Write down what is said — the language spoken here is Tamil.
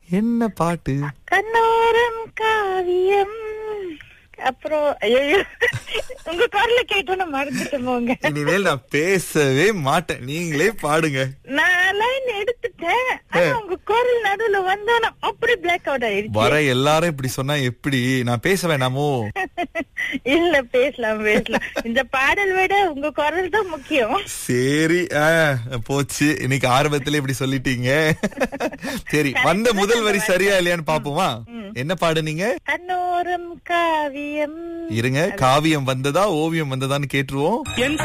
என்ன பாட்டு கண்ணோரம் காவியம் அப்புறம் ஐயோ உங்க குரல கேட்டோன்னு மறந்துட்டு போங்க இனிமேல் நான் பேசவே மாட்டேன் நீங்களே பாடுங்க நான் லைன் எடுத்துட்டேன் ஆனா உங்க குரல் நடுவுல வந்தோன்னு அப்படி பிளாக் அவுட் ஆயிடுச்சு வர எல்லாரும் இப்படி சொன்னா எப்படி நான் பேச வேணாமோ இல்ல பேசலாம் பேசலாம் இந்த பாடல் விட உங்க குரல் தான் முக்கியம் சரி ஆ, போச்சு இன்னைக்கு ஆரம்பத்துல இப்படி சொல்லிட்டீங்க சரி வந்த முதல் வரி சரியா இல்லையான்னு பாப்போமா என்ன பாடுனீங்க கண்ணோரம் காவியம் இருங்க காவியம் வந்ததா ஓவியம் வந்ததான்னு கேட்டுருவோம் என்